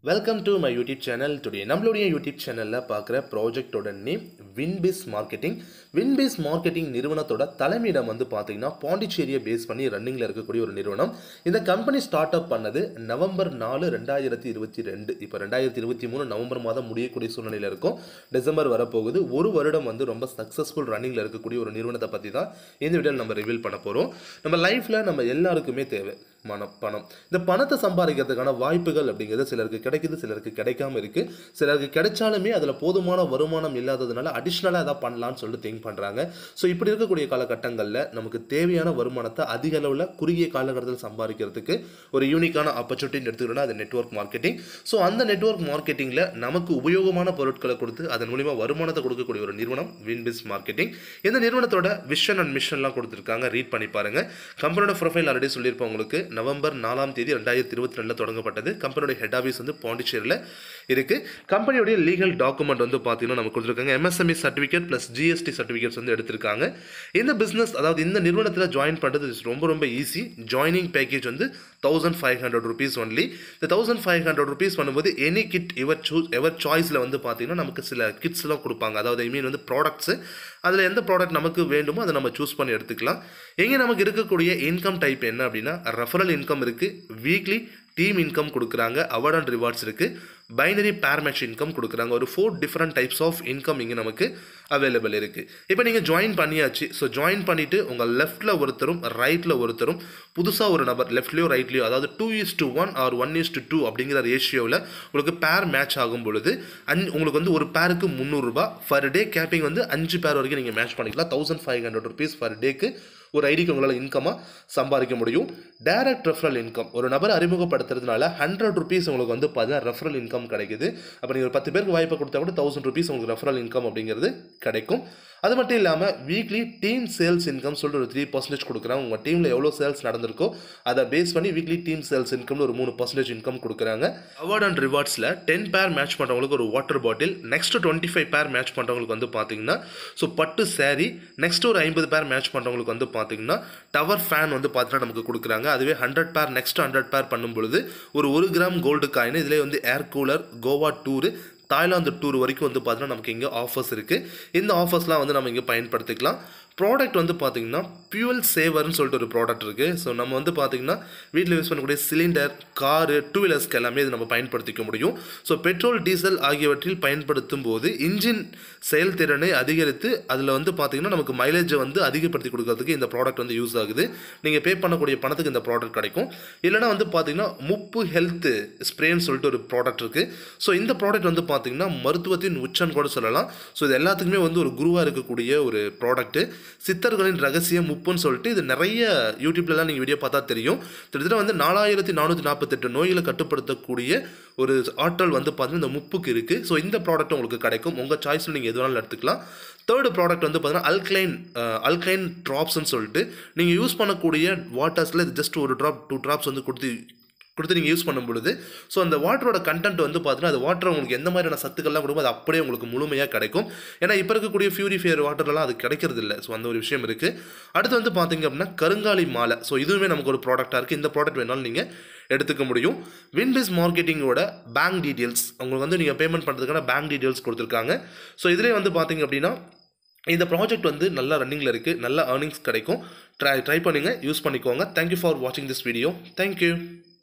welcome to my YouTube channel today நம்மளுடைய YouTube சேனலில் பார்க்குற ப்ராஜெக்டோட name Winbiz marketing Winbiz marketing நிறுவனத்தோட தலைமையிடம் வந்து பார்த்தீங்கன்னா பாண்டிச்சேரியை பேஸ் பண்ணி ரன்னிங்கில் இருக்கக்கூடிய ஒரு நிறுவனம் இந்த கம்பெனி ஸ்டார்ட் அப் பண்ணது நவம்பர் நாலு ரெண்டாயிரத்தி இருபத்தி ரெண்டு இப்போ ரெண்டாயிரத்தி இருபத்தி மூணு நவம்பர் மாதம் முடியக்கூடிய சூழ்நிலையில் இருக்கும் டிசம்பர் வரப்போகுது ஒரு வருடம் வந்து ரொம்ப சக்ஸஸ்ஃபுல் ரன்னிங்கில் இருக்கக்கூடிய ஒரு நிறுவனத்தை பற்றி தான் இந்த வீடியோவில் நம்ம ரிவீல் பண்ண போகிறோம் நம்ம லைஃப்பில் நம்ம எல்லாருக்குமே தேவை மனம் பணம் இந்த பணத்தை சம்பாதிக்கிறதுக்கான வாய்ப்புகள் அப்படிங்கிறது சிலருக்கு கிடைக்குது சிலருக்கு கிடைக்காம இருக்கு சிலருக்கு கிடைச்சாலுமே அதில் போதுமான வருமானம் இல்லாததுனால அடிஷ்னலாக எதாவது பண்ணலாம்னு சொல்லிட்டு திங்க் பண்ணுறாங்க ஸோ இப்படி இருக்கக்கூடிய காலகட்டங்களில் நமக்கு தேவையான வருமானத்தை அதிக அளவில் குறுகிய காலகட்டத்தில் சம்பாதிக்கிறதுக்கு ஒரு யூனிக்கான ஆப்பர்ச்சுனிட்டின்னு எடுத்துக்கிட்டோம்னா அது நெட்வொர்க் மார்க்கெட்டிங் ஸோ அந்த நெட்வொர்க் மார்க்கெட்டிங்கில் நமக்கு உபயோகமான பொருட்களை கொடுத்து அதன் மூலிமா வருமானத்தை கொடுக்கக்கூடிய ஒரு நிறுவனம் வின்பிஸ் மார்க்கெட்டிங் இந்த நிறுவனத்தோட விஷன் அண்ட் மிஷன்லாம் கொடுத்துருக்காங்க ரீட் பண்ணி பாருங்க கம்பெனியோட ப்ரொஃபைல் ஆல்ரெடி சொல்லியிருப்போம் உங்களுக்கு நவம்பர் நாலாம் தேதி ரெண்டாயிரத்தி இருபத்தி ரெண்டில் தொடங்கப்பட்டது கம்பெனியோட ஹெட் ஆஃபீஸ் வந்து பாண்டிச்சேரியில் இருக்கு கம்பெனியோடைய லீகல் டாக்குமெண்ட் வந்து பார்த்தீங்கன்னா நமக்கு கொடுத்துருக்காங்க MSME certificate plus GST certificates வந்து எடுத்திருக்காங்க இந்த பிஸ்னஸ் அதாவது இந்த நிறுவனத்தில் ஜாயின் பண்ணுறது is ரொம்ப ரொம்ப ஈஸி ஜாயினிங் பேக்கேஜ் வந்து thousand five hundred rupees only இந்த தௌசண்ட் ஃபைவ் ஹண்ட்ரட் ருபீஸ் பண்ணும்போது any kid ever choose ever சாய்ஸில் வந்து பார்த்தீங்கன்னா நமக்கு சில கிட்ஸ்லாம் கொடுப்பாங்க அதாவது ஐ மீன் வந்து ப்ராடக்ட்ஸு அதில் எந்த ப்ராடக்ட் நமக்கு வேண்டுமோ அதை நம்ம சூஸ் பண்ணி எடுத்துக்கலாம் எங்கே நமக்கு இருக்கக்கூடிய இன்கம் டைப் என்ன அப்படின்னா ரெஃபரல் இன்கம் இருக்குது வீக்லி டீம் இன்கம் கொடுக்குறாங்க அவார்ட் அண்ட் ரிவார்ட்ஸ் இருக்குது பைனரி பேர் மேட்ச் இன்கம் கொடுக்குறாங்க ஒரு four different types of income இங்கே நமக்கு அவைலபிள் இருக்குது இப்போ நீங்கள் ஜாயின் பண்ணியாச்சு ஸோ ஜாயின் பண்ணிவிட்டு உங்கள் லெஃப்ட்டில் ஒருத்தரும் ரைட்டில் ஒருத்தரும் புதுசாக ஒரு நபர் லெஃப்ட்லேயோ ரைட்லேயோ அதாவது two is to one or one is to two அப்படிங்கிற ரேஷியோவில் உங்களுக்கு பேர் மேட்ச் ஆகும் பொழுது அஞ்சு உங்களுக்கு வந்து ஒரு பேருக்கு முந்நூறுரூபா ஃபர் டே கேப்பிங் வந்து அஞ்சு பேர் வரைக்கும் நீங்கள் மேட்ச் பண்ணிக்கலாம் thousand five hundred rupees per டேக்கு ஒரு ஐடிக்கு உங்களால் இன்கமாக சம்பாதிக்க முடியும் டைரக்ட் ரெஃபரல் இன்கம் ஒரு நபர் அறிமுகப்படுத்துறதுனால ஹண்ட்ரட் ருபீஸ் உங்களுக்கு வந்து பார்த்தீங்கன்னா ரெஃபரல் இன்கம் கிடைக்குது அப்போ நீங்கள் ஒரு பத்து பேருக்கு வாய்ப்பை கொடுத்தா கூட தௌசண்ட் ருபீஸ் உங்களுக்கு ரெஃபரல் இன்கம் அப்படிங்கிறது கிடைக்கும் அது மட்டும் இல்லாமல் வீக்லி டீம் சேல்ஸ் இன்கம் சொல்லிட்டு ஒரு த்ரீ பர்சன்டேஜ் கொடுக்குறாங்க உங்கள் டீமில் எவ்வளோ சேல்ஸ் நடந்திருக்கோ அதை பேஸ் பண்ணி வீக்லி டீம் சேல்ஸ் இன்கம்னு ஒரு மூணு பர்சன்டேஜ் இன்கம் கொடுக்குறாங்க அவார்ட் அண்ட் ரிவார்ட்ஸில் டென் பேர் மேட்ச் பண்ணுறவங்களுக்கு ஒரு water bottle next twenty five pair match பண்ணுறவங்களுக்கு வந்து பார்த்தீங்கன்னா ஸோ பட்டு saree நெக்ஸ்ட் ஒரு ஐம்பது பேர் மேட்ச் பண்ணுறவங்களுக்கு வந்து பார்த்தீங்கன்னா டவர் ஃபேன் வந்து பார்த்தீங்கன்னா நமக்கு கொடுக்குறாங்க அதுவே ஹண்ட்ரட் பேர் நெக்ஸ்ட் ஹண்ட்ரட் பேர் பண்ணும் பொழுது ஒரு ஒரு கிராம் கோல்டு காயின் இதிலே வந்து air cooler Goa tour Thailand tour வரைக்கும் வந்து பார்த்தீங்கன்னா நமக்கு இங்கே ஆஃபர்ஸ் இருக்குது இந்த ஆஃபர்ஸ்லாம் வந்து நம்ம இங்கே பயன்படுத்திக்கலாம் ப்ராடக்ட் வந்து பார்த்தீங்கன்னா பியூவல் சேவர்னு சொல்லிட்டு ஒரு ப்ராடக்ட் இருக்குது ஸோ நம்ம வந்து பார்த்தீங்கன்னா வீட்டில் யூஸ் பண்ணக்கூடிய சிலிண்டர் காரு டூ வீலர்ஸ்க்கு எல்லாமே இது நம்ம பயன்படுத்திக்க முடியும் ஸோ பெட்ரோல் டீசல் ஆகியவற்றில் பயன்படுத்தும் போது இன்ஜின் செயல்திறனை அதிகரித்து அதில் வந்து பார்த்தீங்கன்னா நமக்கு மைலேஜை வந்து அதிகப்படுத்தி கொடுக்கறதுக்கு இந்த ப்ராடக்ட் வந்து யூஸ் ஆகுது நீங்கள் பே பண்ணக்கூடிய பணத்துக்கு இந்த ப்ராடக்ட் கிடைக்கும் இல்லைனா வந்து பார்த்தீங்கன்னா முப்பு ஹெல்த் ஸ்ப்ரேன்னு சொல்லிட்டு ஒரு ப்ராடக்ட் இருக்குது ஸோ இந்த ப்ராடக்ட் வந்து பார்த்தீங்கன்னா மருத்துவத்தின் உச்சம் கூட சொல்லலாம் ஸோ இது எல்லாத்துக்குமே வந்து ஒரு குருவாக இருக்கக்கூடிய ஒரு ப்ராடக்ட்டு சித்தர்களின் ரகசியம் முப்புன்னு சொல்லிட்டு இது நிறைய யூடியூப்லலாம் நீங்கள் வீடியோ பார்த்தா தெரியும் கிட்டத்தட்ட வந்து நாலாயிரத்தி நானூற்றி நாற்பத்தெட்டு நோய்களை கட்டுப்படுத்தக்கூடிய ஒரு ஆற்றல் வந்து பார்த்தீங்கன்னா இந்த முப்புக்கு இருக்குது ஸோ இந்த ப்ராடக்ட் உங்களுக்கு கிடைக்கும் உங்கள் சாய்ஸில் நீங்கள் எது வேணாலும் எடுத்துக்கலாம் தேர்டு ப்ராடக்ட் வந்து பார்த்தீங்கன்னா அல்க்ளைன் அல்க்ளைன் ட்ராப்ஸ்னு சொல்லிட்டு நீங்கள் யூஸ் பண்ணக்கூடிய வாட்டர்ஸில் இது ஜஸ்ட் ஒரு ட்ராப் டூ ட்ராப்ஸ் வந்து கொடுத்து கொடுத்து நீங்கள் யூஸ் பண்ணும் பொழுது ஸோ அந்த வாட்டரோட கண்டென்ட் வந்து பார்த்தீங்கன்னா அது வாட்டர் உங்களுக்கு எந்த மாதிரியான சத்துக்கள்லாம் கொடுக்கும் அது அப்படியே உங்களுக்கு முழுமையாக கிடைக்கும் ஏன்னா இப்போ இருக்கக்கூடிய ஃபியூரிஃபையர் வாட்டர்லாம் அது கிடைக்கிறது இல்லை ஸோ அந்த ஒரு விஷயம் இருக்குது அடுத்து வந்து பார்த்தீங்க அப்படின்னா கருங்காலி மாலை ஸோ இதுவுமே நமக்கு ஒரு ப்ராடக்டாக இருக்குது இந்த ப்ராடக்ட் வேணாலும் நீங்கள் எடுத்துக்க முடியும் வின்பிஸ் மார்க்கெட்டிங்கோட பேங்க் டீட்டெயில்ஸ் உங்களுக்கு வந்து நீங்கள் பேமெண்ட் பண்ணுறதுக்கான பேங்க் டீட்டெயில்ஸ் கொடுத்துருக்காங்க ஸோ இதிலே வந்து பார்த்தீங்க அப்படின்னா இந்த ப்ராஜெக்ட் வந்து நல்லா ரன்னிங்கில் இருக்குது நல்ல ஏர்னிங்ஸ் கிடைக்கும் ட்ரை ட்ரை பண்ணுங்கள் யூஸ் பண்ணிக்கோங்க தேங்க்யூ ஃபார் வாட்சிங் திஸ் வீடியோ தேங்க்யூ